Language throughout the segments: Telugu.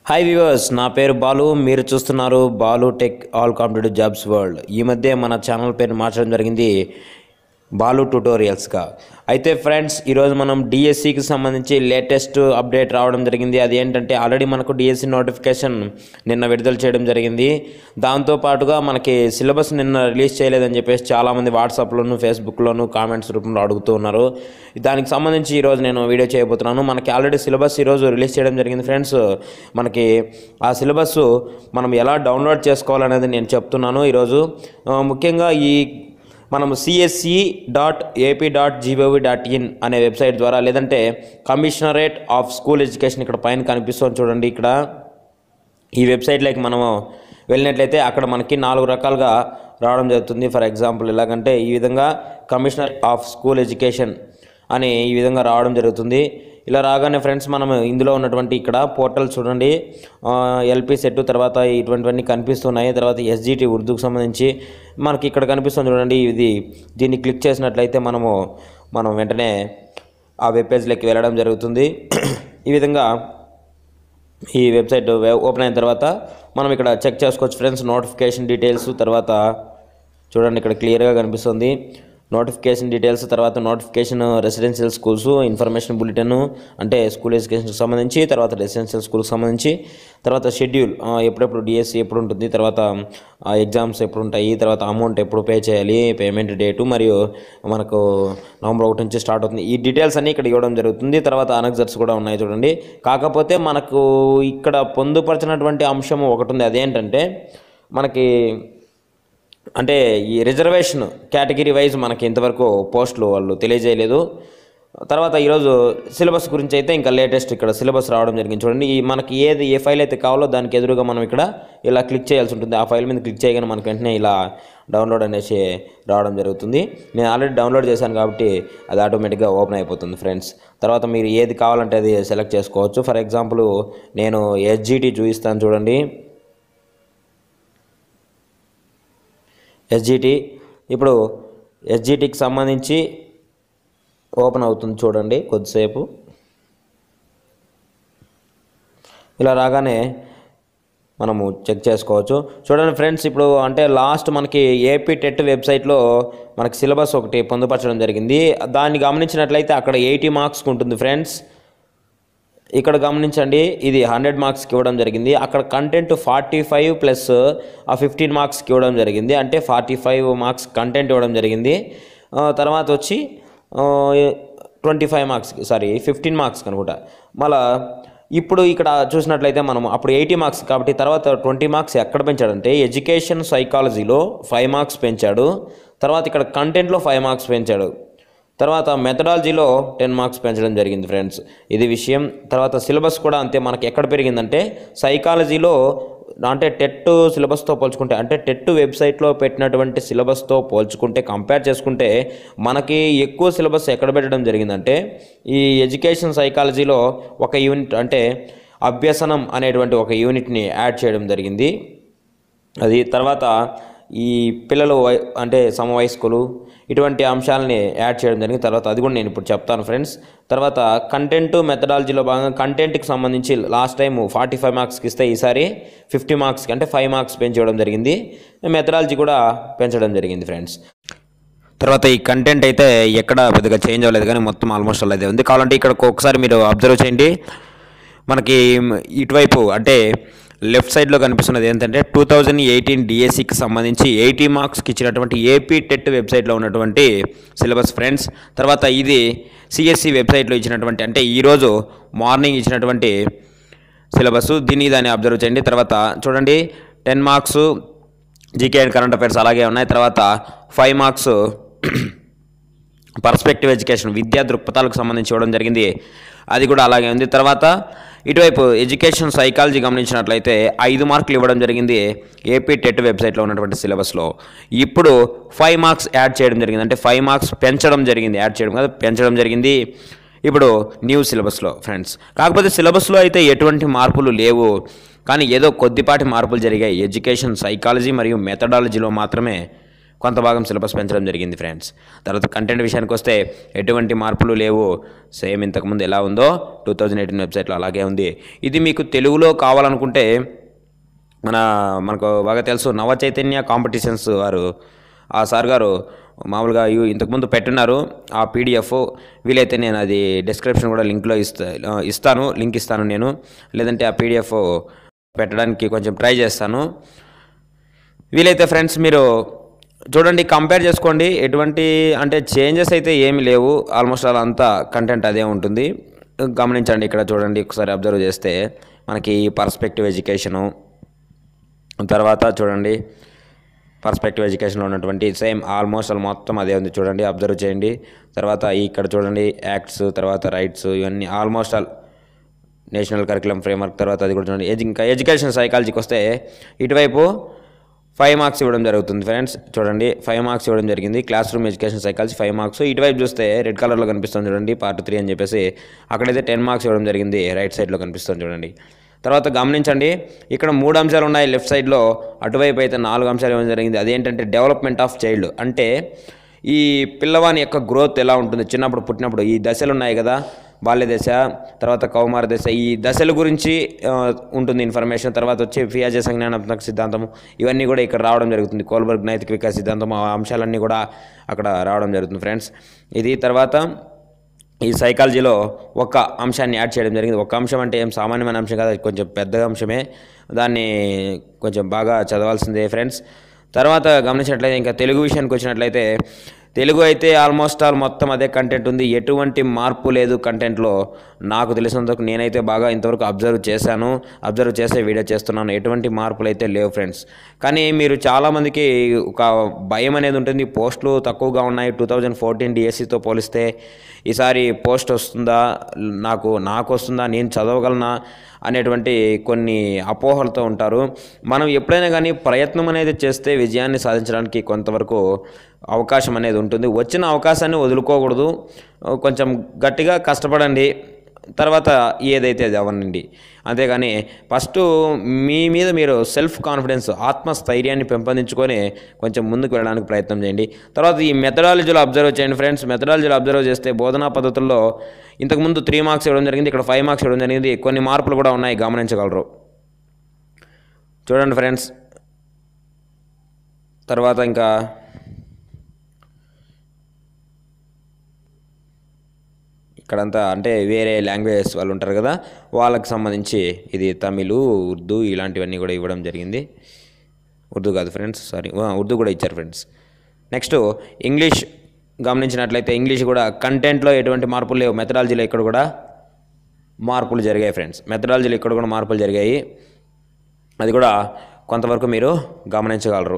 హాయ్ వ్యూవర్స్ నా పేరు బాలు మీరు చూస్తున్నారు Balu tech all competitive jobs world ఈ మధ్య మన ఛానల్ పేరు మార్చడం జరిగింది బాలు ట్యూటోరియల్స్గా అయితే ఫ్రెండ్స్ ఈరోజు మనం డిఎస్సికి సంబంధించి లేటెస్ట్ అప్డేట్ రావడం జరిగింది అది ఏంటంటే ఆల్రెడీ మనకు డిఎస్సి నోటిఫికేషన్ నిన్న విడుదల చేయడం జరిగింది దాంతో పాటుగా మనకి సిలబస్ నిన్న రిలీజ్ చేయలేదని చెప్పేసి చాలామంది వాట్సాప్లోను ఫేస్బుక్లోను కామెంట్స్ రూపంలో అడుగుతూ ఉన్నారు దానికి సంబంధించి ఈరోజు నేను వీడియో చేయబోతున్నాను మనకి ఆల్రెడీ సిలబస్ ఈరోజు రిలీజ్ చేయడం జరిగింది ఫ్రెండ్స్ మనకి ఆ సిలబస్ మనం ఎలా డౌన్లోడ్ చేసుకోవాలనేది నేను చెప్తున్నాను ఈరోజు ఆ, ముఖ్యంగా ఈ మనం CSC dot AP dot GOV dot in అనే వెబ్సైట్ ద్వారా లేదంటే కమిషనరేట్ ఆఫ్ స్కూల్ ఎడ్యుకేషన్ ఇక్కడ పైన కనిపిస్తుంది చూడండి ఇక్కడ ఈ వెబ్సైట్లోకి మనము వెళ్ళినట్లయితే అక్కడ మనకి నాలుగు రకాలుగా రావడం జరుగుతుంది ఫర్ ఎగ్జాంపుల్ ఎలాగంటే ఈ విధంగా కమిషనర్ ఆఫ్ స్కూల్ ఎడ్యుకేషన్ అని ఈ విధంగా రావడం జరుగుతుంది ఇలా రాగానే ఫ్రెండ్స్ మనం ఇందులో ఉన్నటువంటి ఇక్కడ పోర్టల్ చూడండి ఎల్పి సెట్ తర్వాత ఇటువంటివన్నీ కనిపిస్తున్నాయి తర్వాత ఎస్జిటి ఉర్దూకు సంబంధించి మనకి ఇక్కడ కనిపిస్తుంది చూడండి ఇది దీన్ని క్లిక్ చేసినట్లయితే మనము మనం వెంటనే ఆ వెబ్ పేజ్లోకి వెళ్ళడం జరుగుతుంది ఈ విధంగా ఈ వెబ్సైట్ వే- ఓపెన్ అయిన తర్వాత మనం ఇక్కడ చెక్ చేసుకోవచ్చు ఫ్రెండ్స్ నోటిఫికేషన్ డీటెయిల్స్ తర్వాత చూడండి ఇక్కడ క్లియర్గా కనిపిస్తుంది నోటిఫికేషన్ డీటెయిల్స్ తర్వాత notification residential schools information bulletin అంటే స్కూల్ ఎడ్యుకేషన్కి సంబంధించి తర్వాత రెసిడెన్షియల్ స్కూల్కి సంబంధించి తర్వాత షెడ్యూల్ ఆ, ఎప్పుడెప్పుడు డిఎస్సి ఎప్పుడు ఉంటుంది తర్వాత ఎగ్జామ్స్ ఎప్పుడు ఉంటాయి తర్వాత అమౌంట్ ఎప్పుడు పే చేయాలి పేమెంట్ డేటు మరియు మనకు నవంబర్ ఒకటి నుంచి స్టార్ట్ అవుతుంది ఈ డీటెయిల్స్ అన్ని ఇక్కడ ఇవ్వడం జరుగుతుంది తర్వాత అనెక్సర్స్ కూడా ఉన్నాయి చూడండి కాకపోతే మనకు ఇక్కడ పొందుపరిచినటువంటి అంశం ఒకటి ఉంది అదేంటంటే మనకి అంటే ఈ రిజర్వేషన్ కేటగిరీ వైజ్ మనకి ఇంతవరకు పోస్టులు వాళ్ళు తెలియజేయలేదు తర్వాత ఈరోజు సిలబస్ గురించి అయితే ఇంకా లేటెస్ట్ ఇక్కడ సిలబస్ రావడం జరిగింది చూడండి ఈ మనకి ఏది ఏ ఫైల్ అయితే కావాలో దానికి ఎదురుగా మనం ఇక్కడ ఇలా క్లిక్ చేయాల్సి ఉంటుంది ఆ ఫైల్ మీద క్లిక్ చేయగానే మనకి వెంటనే ఇలా డౌన్లోడ్ అనేసి రావడం జరుగుతుంది నేను ఆల్రెడీ డౌన్లోడ్ చేశాను కాబట్టి అది ఆటోమేటిక్గా ఓపెన్ అయిపోతుంది ఫ్రెండ్స్ తర్వాత మీరు ఏది కావాలంటే అది సెలెక్ట్ చేసుకోవచ్చు ఫర్ ఎగ్జాంపుల్ నేను ఎస్జిటి చూపిస్తాను చూడండి ఎస్జిటి ఇప్పుడు ఎస్జిటికి సంబంధించి ఓపెన్ అవుతుంది చూడండి కొద్దిసేపు ఇలా రాగానే మనము చెక్ చేసుకోవచ్చు చూడండి ఫ్రెండ్స్ ఇప్పుడు అంటే లాస్ట్ మనకి ఏపీ టెట్ వెబ్సైట్లో మనకి సిలబస్ ఒకటి పొందుపరచడం జరిగింది దాన్ని గమనించినట్లయితే అక్కడ ఎయిటీ మార్క్స్కి ఉంటుంది ఫ్రెండ్స్ ఇక్కడ గమనించండి ఇది హండ్రెడ్ మార్క్స్కి ఇవ్వడం జరిగింది అక్కడ కంటెంట్ ఫార్టీ ఫైవ్ ప్లస్ ఆ ఫిఫ్టీన్ మార్క్స్కి ఇవ్వడం జరిగింది అంటే ఫార్టీ ఫైవ్ మార్క్స్ కంటెంట్ ఇవ్వడం జరిగింది ఆ, తర్వాత వచ్చి ట్వంటీ ఫైవ్ మార్క్స్కి సారీ ఫిఫ్టీన్ మార్క్స్కి అనుకుంటా మళ్ళా ఇప్పుడు ఇక్కడ చూసినట్లయితే మనం అప్పుడు ఎయిటీ మార్క్స్ కాబట్టి తర్వాత ట్వంటీ మార్క్స్ ఎక్కడ పెంచాడంటే ఎడ్యుకేషన్ సైకాలజీలో ఫైవ్ మార్క్స్ పెంచాడు తర్వాత ఇక్కడ కంటెంట్లో ఫైవ్ మార్క్స్ పెంచాడు తర్వాత మెథడాలజీలో టెన్ మార్క్స్ పెంచడం జరిగింది ఫ్రెండ్స్ ఇది విషయం తర్వాత సిలబస్ కూడా అంతే మనకి ఎక్కడ పెరిగిందంటే సైకాలజీలో అంటే టెట్ సిలబస్తో పోల్చుకుంటే అంటే టెట్ వెబ్సైట్లో పెట్టినటువంటి సిలబస్తో పోల్చుకుంటే కంపేర్ చేసుకుంటే మనకి ఎక్కువ సిలబస్ ఎక్కడ పెట్టడం జరిగిందంటే ఈ ఎడ్యుకేషన్ సైకాలజీలో ఒక యూనిట్ అంటే అభ్యసనం అనేటువంటి ఒక యూనిట్ని యాడ్ చేయడం జరిగింది అది తర్వాత ఈ పిల్లలు వై అంటే సమవయస్కులు ఇటువంటి అంశాలని యాడ్ చేయడం జరిగింది తర్వాత అది కూడా నేను ఇప్పుడు చెప్తాను ఫ్రెండ్స్ తర్వాత కంటెంట్ మెథడాలజీలో భాగంగా కంటెంట్కి సంబంధించి లాస్ట్ టైం ఫార్టీ ఫైవ్ మార్క్స్కి ఇస్తే ఈసారి ఫిఫ్టీ మార్క్స్కి అంటే ఫైవ్ మార్క్స్ పెంచడం జరిగింది మెథడాలజీ కూడా పెంచడం జరిగింది ఫ్రెండ్స్ తర్వాత ఈ కంటెంట్ అయితే ఎక్కడ పెద్దగా చేంజ్ అవ్వలేదు కానీ మొత్తం ఆల్మోస్ట్ అలాగే ఉంది కావాలంటే ఇక్కడ ఒకసారి మీరు అబ్జర్వ్ చేయండి మనకి ఇటువైపు అంటే లెఫ్ట్ సైడ్లో కనిపిస్తున్నది ఏంటంటే టూ థౌజండ్ ఎయిటీన్ డిఎస్సికి సంబంధించి ఎయిటీ మార్క్స్కి ఇచ్చినటువంటి ఏపీ టెట్ వెబ్సైట్లో ఉన్నటువంటి సిలబస్ ఫ్రెండ్స్ తర్వాత ఇది సిఎస్సి వెబ్సైట్లో ఇచ్చినటువంటి అంటే ఈరోజు మార్నింగ్ ఇచ్చినటువంటి సిలబస్ దీన్ని దాన్ని అబ్జర్వ్ చేయండి తర్వాత చూడండి ten marks GK and current affairs అలాగే ఉన్నాయి తర్వాత ఫైవ్ మార్క్స్ పర్స్పెక్టివ్ ఎడ్యుకేషన్ విద్యా దృక్పథాలకు సంబంధించి ఇవ్వడం జరిగింది అది కూడా అలాగే ఉంది తర్వాత ఇటువైపు ఎడ్యుకేషన్ సైకాలజీ గమనించినట్లయితే ఐదు మార్కులు ఇవ్వడం జరిగింది ఏపీ టెట్ వెబ్సైట్లో ఉన్నటువంటి సిలబస్లో ఇప్పుడు ఫైవ్ మార్క్స్ యాడ్ చేయడం జరిగింది అంటే ఫైవ్ మార్క్స్ పెంచడం జరిగింది యాడ్ చేయడం కాదు పెంచడం జరిగింది ఇప్పుడు న్యూ సిలబస్లో ఫ్రెండ్స్ కాకపోతే సిలబస్లో అయితే ఎటువంటి మార్పులు లేవు కానీ ఏదో కొద్దిపాటి మార్పులు జరిగాయి ఎడ్యుకేషన్ సైకాలజీ మరియు మెథడాలజీలో మాత్రమే కొంత భాగం సిలబస్ పెంచడం జరిగింది ఫ్రెండ్స్ తర్వాత కంటెంట్ విషయానికి వస్తే ఎటువంటి మార్పులు లేవు సేమ్ ఇంతకుముందు ఎలా ఉందో టూ థౌజండ్ ఎయిటీన్ వెబ్సైట్లో అలాగే ఉంది ఇది మీకు తెలుగులో కావాలనుకుంటే మన మనకు బాగా తెలుసు నవ చైతన్య కాంపిటీషన్స్ వారు ఆ సార్ గారు మామూలుగా ఇవి ఇంతకుముందు పెట్టున్నారు ఆ పీడిఎఫ్ వీలైతే నేను అది డిస్క్రిప్షన్ కూడా లింక్లో ఇస్తా ఇస్తాను లింక్ ఇస్తాను నేను లేదంటే ఆ పీడిఎఫ్ పెట్టడానికి కొంచెం ట్రై చేస్తాను వీలైతే ఫ్రెండ్స్ మీరు చూడండి కంపేర్ చేసుకోండి ఎటువంటి అంటే చేంజెస్ అయితే ఏమి లేవు ఆల్మోస్ట్ అలా అంతా కంటెంట్ అదే ఉంటుంది గమనించండి ఇక్కడ చూడండి ఒకసారి అబ్జర్వ్ చేస్తే మనకి పర్స్పెక్టివ్ ఎడ్యుకేషను తర్వాత చూడండి పర్స్పెక్టివ్ ఎడ్యుకేషన్లో ఉన్నటువంటి సేమ్ ఆల్మోస్ట్ అలా మొత్తం అదే ఉంది చూడండి అబ్జర్వ్ చేయండి తర్వాత ఇక్కడ చూడండి యాక్ట్స్ తర్వాత రైట్స్ ఇవన్నీ almost all national curriculum framework తర్వాత అది కూడా చూడండి ఎడ్యు- ఇంకా ఎడ్యుకేషన్ సైకాలజీకి వస్తే ఇటువైపు ఫైవ్ మార్క్స్ ఇవ్వడం జరుగుతుంది ఫ్రెండ్స్ చూడండి ఫైవ్ మార్క్స్ ఇవ్వడం జరిగింది classroom education psychology five marks ఇటువైపు చూస్తే రెడ్ కలర్లో కనిపిస్తుంది చూడండి పార్ట్ త్రీ అని చెప్పేసి అక్కడైతే టెన్ మార్క్స్ ఇవ్వడం జరిగింది రైట్ సైడ్లో కనిపిస్తుంది చూడండి తర్వాత గమనించండి ఇక్కడ మూడు అంశాలు ఉన్నాయి లెఫ్ట్ సైడ్లో అటువైపు అయితే నాలుగు అంశాలు ఇవ్వడం జరిగింది అదేంటంటే డెవలప్మెంట్ ఆఫ్ చైల్డ్ అంటే ఈ పిల్లవాని యొక్క గ్రోత్ ఎలా ఉంటుంది చిన్నప్పుడు పుట్టినప్పుడు ఈ దశలు ఉన్నాయి కదా బాల్య దశ తర్వాత కౌమార దశ ఈ దశల గురించి ఆ, ఉంటుంది ఇన్ఫర్మేషన్ తర్వాత వచ్చి ఫియాజే సంజ్ఞానాత్మక సిద్ధాంతము ఇవన్నీ కూడా ఇక్కడ రావడం జరుగుతుంది కోల్బర్గ్ నైతిక వికాస్ సిద్ధాంతం ఆ అంశాలన్నీ కూడా అక్కడ రావడం జరుగుతుంది ఫ్రెండ్స్ ఇది తర్వాత ఈ సైకాలజీలో ఒక అంశాన్ని యాడ్ చేయడం జరిగింది ఒక అంశం అంటే ఏం సామాన్యమైన అంశం కాదు అది కొంచెం పెద్ద అంశమే దాన్ని కొంచెం బాగా చదవాల్సిందే ఫ్రెండ్స్ తర్వాత గమనించినట్లయితే ఇంకా తెలుగు విషయానికి వచ్చినట్లయితే తెలుగు అయితే ఆల్మోస్ట్ ఆల్ మొత్తం అదే కంటెంట్ ఉంది ఎటువంటి మార్పు లేదు కంటెంట్లో నాకు తెలిసినంతవరకు నేనైతే బాగా ఇంతవరకు అబ్జర్వ్ చేశాను అబ్జర్వ్ చేసే వీడియో చేస్తున్నాను ఎటువంటి మార్పులు అయితే లేవు ఫ్రెండ్స్ కానీ మీరు చాలామందికి ఒక భయం అనేది ఉంటుంది పోస్టులు తక్కువగా ఉన్నాయి టూ థౌజండ్ ఫోర్టీన్ డిఎస్సితో పోలిస్తే ఈసారి పోస్ట్ వస్తుందా నాకు నాకు వస్తుందా నేను చదవగలనా అనేటువంటి కొన్ని అపోహలతో ఉంటారు మనం ఎప్పుడైనా కానీ ప్రయత్నం అనేది చేస్తే విజయాన్ని సాధించడానికి కొంతవరకు అవకాశం అనేది ఉంటుంది వచ్చిన అవకాశాన్ని వదులుకోకూడదు కొంచెం గట్టిగా కష్టపడండి తర్వాత ఏదైతే అది అవ్వనండి అంతేగాని ఫస్ట్ మీ మీద మీరు సెల్ఫ్ కాన్ఫిడెన్స్ ఆత్మస్థైర్యాన్ని పెంపొందించుకొని కొంచెం ముందుకు వెళ్ళడానికి ప్రయత్నం చేయండి తర్వాత ఈ మెథడాలజీలో అబ్జర్వ్ చేయండి ఫ్రెండ్స్ మెథడాలజీలో అబ్జర్వ్ చేస్తే బోధనా పద్ధతుల్లో ఇంతకుముందు త్రీ మార్క్స్ ఇవ్వడం జరిగింది ఇక్కడ ఫైవ్ మార్క్స్ ఇవ్వడం జరిగింది కొన్ని మార్పులు కూడా ఉన్నాయి గమనించగలరు చూడండి ఫ్రెండ్స్ తర్వాత ఇంకా ఇక్కడంతా అంటే వేరే లాంగ్వేజెస్ వాళ్ళు ఉంటారు కదా వాళ్ళకి సంబంధించి ఇది తమిళ్ ఉర్దూ ఇలాంటివన్నీ కూడా ఇవ్వడం జరిగింది ఉర్దూ కాదు ఫ్రెండ్స్ సారీ ఉర్దూ కూడా ఇచ్చారు ఫ్రెండ్స్ నెక్స్ట్ ఇంగ్లీష్ గమనించినట్లయితే ఇంగ్లీష్ కూడా కంటెంట్లో ఎటువంటి మార్పులు లేవు మెథడాలజీలో ఇక్కడ కూడా మార్పులు జరిగాయి ఫ్రెండ్స్ మెథడాలజీలో ఇక్కడ కూడా మార్పులు జరిగాయి అది కూడా కొంతవరకు మీరు గమనించగలరు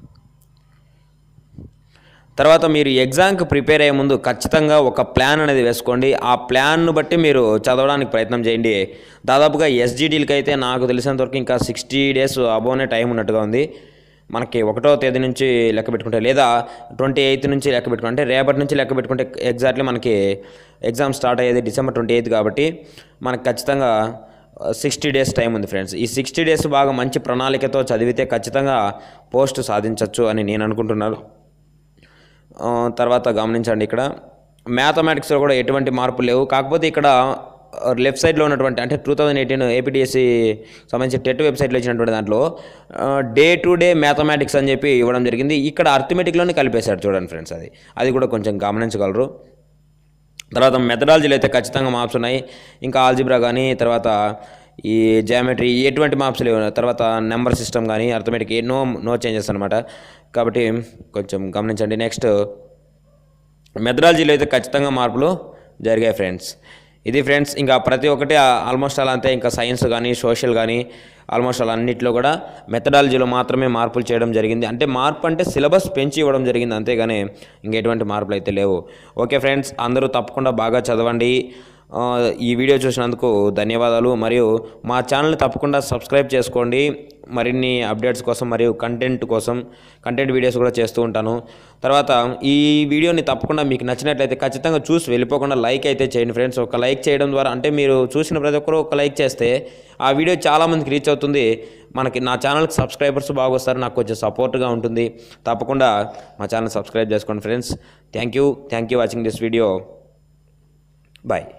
తర్వాత మీరు ఎగ్జామ్కి ప్రిపేర్ అయ్యే ముందు ఖచ్చితంగా ఒక ప్లాన్ అనేది వేసుకోండి ఆ ప్లాన్ను బట్టి మీరు చదవడానికి ప్రయత్నం చేయండి దాదాపుగా ఎస్జిడీలకి అయితే నాకు తెలిసినంతవరకు ఇంకా సిక్స్టీ డేస్ అబోనే టైం ఉన్నట్టుగా ఉంది మనకి ఒకటో తేదీ నుంచి లెక్క పెట్టుకుంటే లేదా ట్వంటీ ఎయిత్ నుంచి లెక్క పెట్టుకుంటే అంటే రేపటి నుంచి లెక్క పెట్టుకుంటే ఎగ్జాక్ట్లీ మనకి ఎగ్జామ్ స్టార్ట్ అయ్యేది డిసెంబర్ ట్వంటీ ఎయిత్ కాబట్టి మనకు ఖచ్చితంగా సిక్స్టీ డేస్ టైం ఉంది ఫ్రెండ్స్ ఈ సిక్స్టీ డేస్ బాగా మంచి ప్రణాళికతో చదివితే ఖచ్చితంగా పోస్ట్ సాధించవచ్చు అని నేను అనుకుంటున్నాను ఆ, తర్వాత గమనించండి ఇక్కడ మ్యాథమెటిక్స్లో కూడా ఎటువంటి మార్పులు లేవు కాకపోతే ఇక్కడ లెఫ్ట్ సైడ్లో ఉన్నటువంటి అంటే టూ థౌజండ్ ఎయిటీన్ ఏపీటీఎస్సి సంబంధించి టెట్ వెబ్సైట్లో ఇచ్చినటువంటి దాంట్లో డే టు డే మ్యాథమెటిక్స్ అని చెప్పి ఇవ్వడం జరిగింది ఇక్కడ అర్థమెటిక్లోనే కలిపేశాడు చూడండి ఫ్రెండ్స్ అది అది కూడా కొంచెం గమనించగలరు తర్వాత మెథడాలజీలు అయితే ఖచ్చితంగా మార్క్స్ ఉన్నాయి ఇంకా ఆల్జిబ్రా కానీ తర్వాత ఈ జామెట్రీ ఎటువంటి మార్క్స్ లేవు తర్వాత నెంబర్ సిస్టమ్ కానీ అర్థమెటిక్ నో నో చేంజెస్ అనమాట కాబట్టి కొంచెం గమనించండి నెక్స్ట్ మెథడాలజీలో అయితే ఖచ్చితంగా మార్పులు జరిగాయి ఫ్రెండ్స్ ఇది ఫ్రెండ్స్ ఇంకా ప్రతి ఒక్కటి ఆల్మోస్ట్ అలా అంతే ఇంకా సైన్స్ కానీ సోషల్ కానీ ఆల్మోస్ట్ అలా అన్నింటిలో కూడా మెథడాలజీలో మాత్రమే మార్పులు చేయడం జరిగింది అంటే మార్పు అంటే సిలబస్ పెంచి ఇవ్వడం జరిగింది అంతేగాని ఇంకెటువంటి మార్పులు అయితే లేవు ఓకే ఫ్రెండ్స్ అందరూ తప్పకుండా బాగా చదవండి ఆ, ఈ వీడియో చూసినందుకు ధన్యవాదాలు మరియు మా ఛానల్ని తప్పకుండా సబ్స్క్రైబ్ చేసుకోండి మరిన్ని అప్డేట్స్ కోసం మరియు కంటెంట్ కోసం కంటెంట్ వీడియోస్ కూడా చేస్తూ ఉంటాను తర్వాత ఈ వీడియోని తప్పకుండా మీకు నచ్చినట్లయితే ఖచ్చితంగా చూసి వెళ్ళిపోకుండా లైక్ అయితే చేయండి ఫ్రెండ్స్ ఒక లైక్ చేయడం ద్వారా అంటే మీరు చూసిన ప్రతి ఒక్కరూ ఒక లైక్ చేస్తే ఆ వీడియో చాలామందికి రీచ్ అవుతుంది మనకి నా ఛానల్కి సబ్స్క్రైబర్స్ బాగా వస్తారు నాకు కొంచెం సపోర్ట్గా ఉంటుంది తప్పకుండా మా ఛానల్ సబ్స్క్రైబ్ చేసుకోండి friends thank you thank you watching this video bye